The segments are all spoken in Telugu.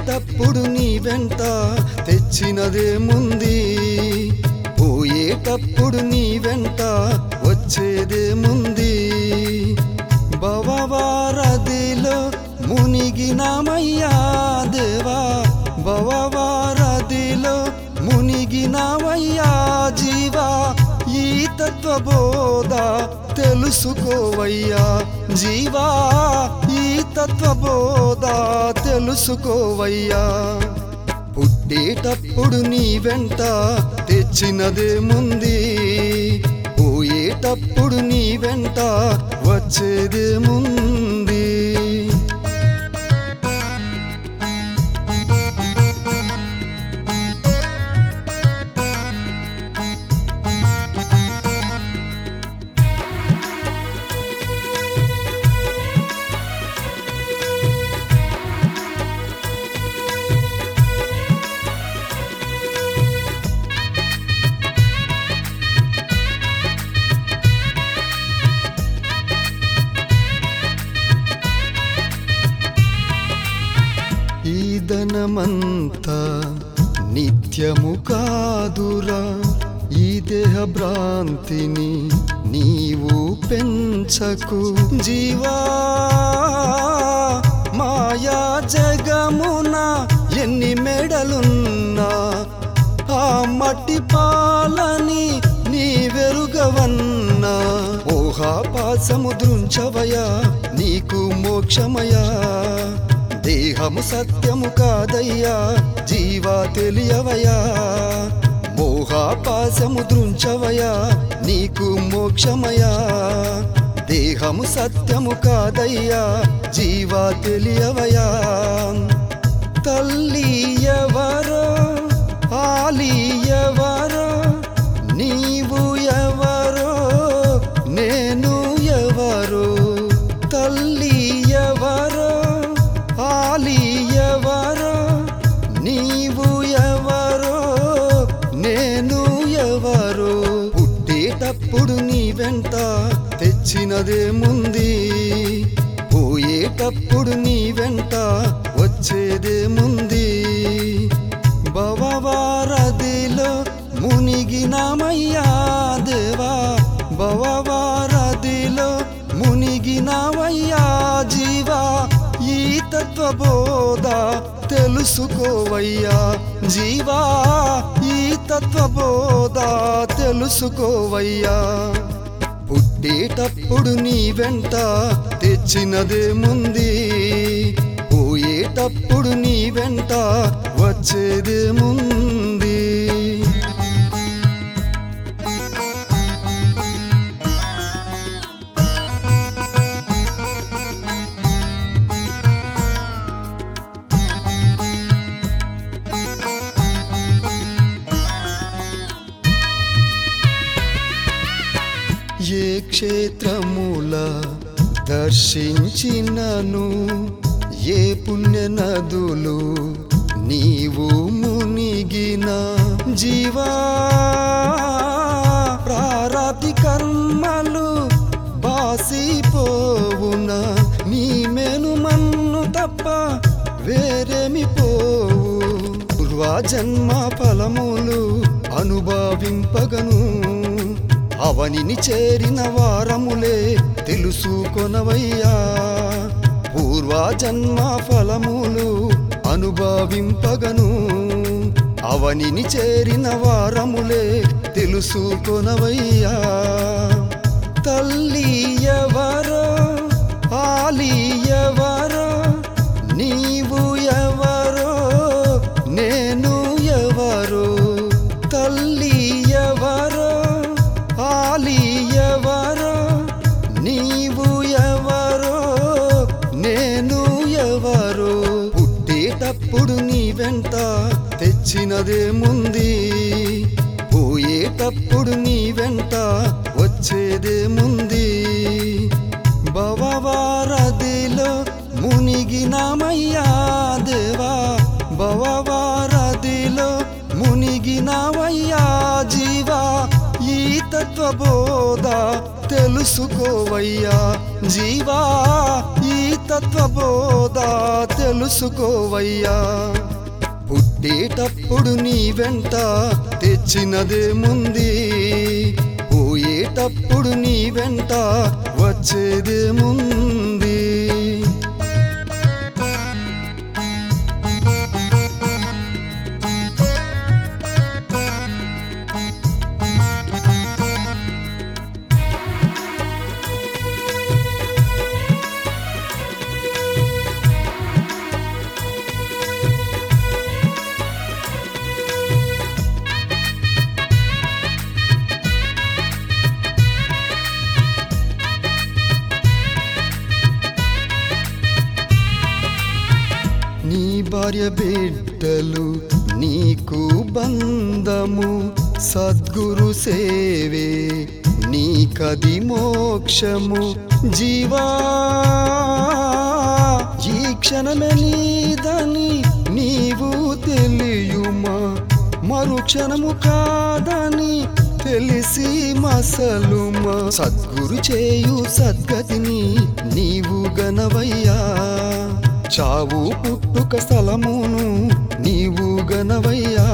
పుట్టేటప్పుడు నీ వెంట తెచ్చినదేముంది పోయేటప్పుడు నీ వెంట వచ్చేదేముంది భవవారదిలో మునిగినామయ్యా దేవా భవవారదిలో మునిగినామయ్యా జీవా ఈ తత్వబోధ తెలుసుకోవయ్యా జీవా ఈ తత్వబోధ తెలుసుకోవయ్యా పుట్టేటప్పుడు నీ వెంట తెచ్చినదేముంది పోయేటప్పుడు నీ వెంట వచ్చేదేముంది ఈ ధనమంతా నిత్యము కాదురా ఈ దేహ భ్రాంతిని నీవు పెంచకు జీవా మాయా జగమున ఎన్ని మెడలున్నా ఆ మట్టి పాలని నీ వెరుగవన్నా ఊహాపాసము దృంచవయా నీకు మోక్షమయా దేహము సత్యము కాదయ్యా జీవా తెలియవయా మోహాపాసము దృంచవయా నీకు మోక్షమయా దేహము సత్యము కాదయ్యా జీవా తెలియవయా తల్లి ఎవరో ఆలి ఎవరో నీవు ఎవరో నేను ఎవరో తల్లి ఎవరో ఆలి ఎవరో నీవు ఎవరో నేను ఎవరో పుట్టేటప్పుడు నీ వెంట తెచ్చినదేముంది పోయేటప్పుడు నీ వెంట వచ్చేదేముంది భవవారదిలో మునిగినామయ్యా దేవా భవవారదిలో మునిగినామయ్యా జీవా ఈ తత్వబోధ తెలుసుకోవయ్యా జీవా ఈ తత్వబోధ తెలుసుకోవయ్యా పుట్టేటప్పుడు నీ వెంట తెచ్చినదేముంది పోయేటప్పుడు నీ వెంట వచ్చేదేముంది ఏ క్షేత్రముల దర్శించినను ఏ పుణ్య నదులు నీవు మునిగిన జీవా ప్రారాతి కర్మలు బాసిపోవున నీ మెను మన్ను తప్ప వేరేమి పోవు పూర్వజన్మ ఫలములు అనుభవింపగను అవనిని చేరిన వారములే తెలుసుకొనవయ్యా పూర్వజన్మ ఫలములు అనుభవింపగను అవనిని చేరిన వారములే తెలుసుకొనవయ్యా తల్లి ఎవరో ఆలి ఎవరో నీవు ఎవరో నేను ఎవరో తల్లి ఎవరో ఆలి ఎవరో నీవు ఎవరో నేను ఎవరో పుట్టేటప్పుడు నీ వెంట తెచ్చినదేముంది పోయేటప్పుడు నీ వెంట వచ్చేదేముంది భవవారదిలో మునిగినామయ్యా దేవా భవవారదిలో మునిగినామయ్యా జీవా ఈ తత్వబోధ తెలుసుకోవయ్యా జీవా ఈ తత్వబోధ తెలుసుకోవయ్యా పుట్టేటప్పుడు నీ వెంట తెచ్చినదేముంది పోయేటప్పుడు నీ వెంట వచ్చేదేముంది నీ భార్య బిడ్డలు నీకు బంధము సద్గురు సేవే నీకది మోక్షము జీవా ఈ క్షణమే నీదని నీవు తెలియుమా మరు క్షణము కాదని తెలిసి మసలుమా సద్గురు చేయు సద్గతిని నీవు గనవయ్యా చావు పుట్టుక స్థలమును నీవు గనవయ్యా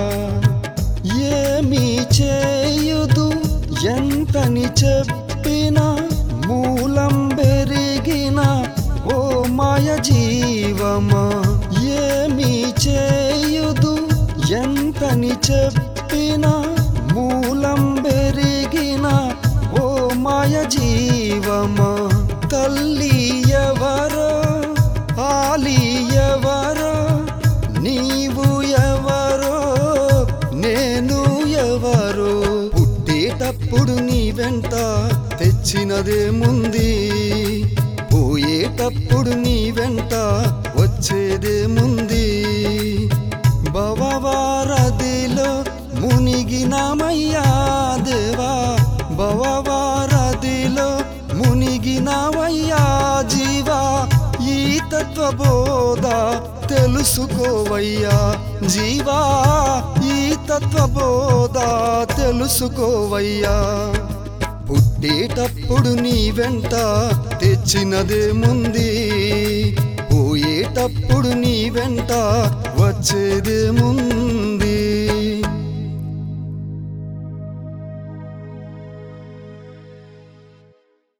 ఏమి చేయుదు ఎంతని చెప్పినా మూలం పెరిగిన ఓ మాయ జీవమా ఏమి చేయుదు ఎంతని చెప్పినా మూలం పెరిగిన ఓ మాయ జీవమా తల్లి ఎవరో ఆలి ఎవరో నీవు ఎవరో నేను ఎవరో పుట్టేటప్పుడు నీ వెంట తెచ్చినదేముంది పోయేటప్పుడు నీ వెంట వచ్చేదేముంది భవవారదిలో మునిగినామయ్యా దేవా భవవారదిలో మునిగినావయ్యా జీవా ఈ తత్వబోధ తెలుసుకోవయ్యా జీవా ఈ తత్వబోధ తెలుసుకోవయ్యా పుట్టేటప్పుడు నీ వెంట తెచ్చినదేముంది పోయేటప్పుడు నీ వెంట వచ్చేదేముంది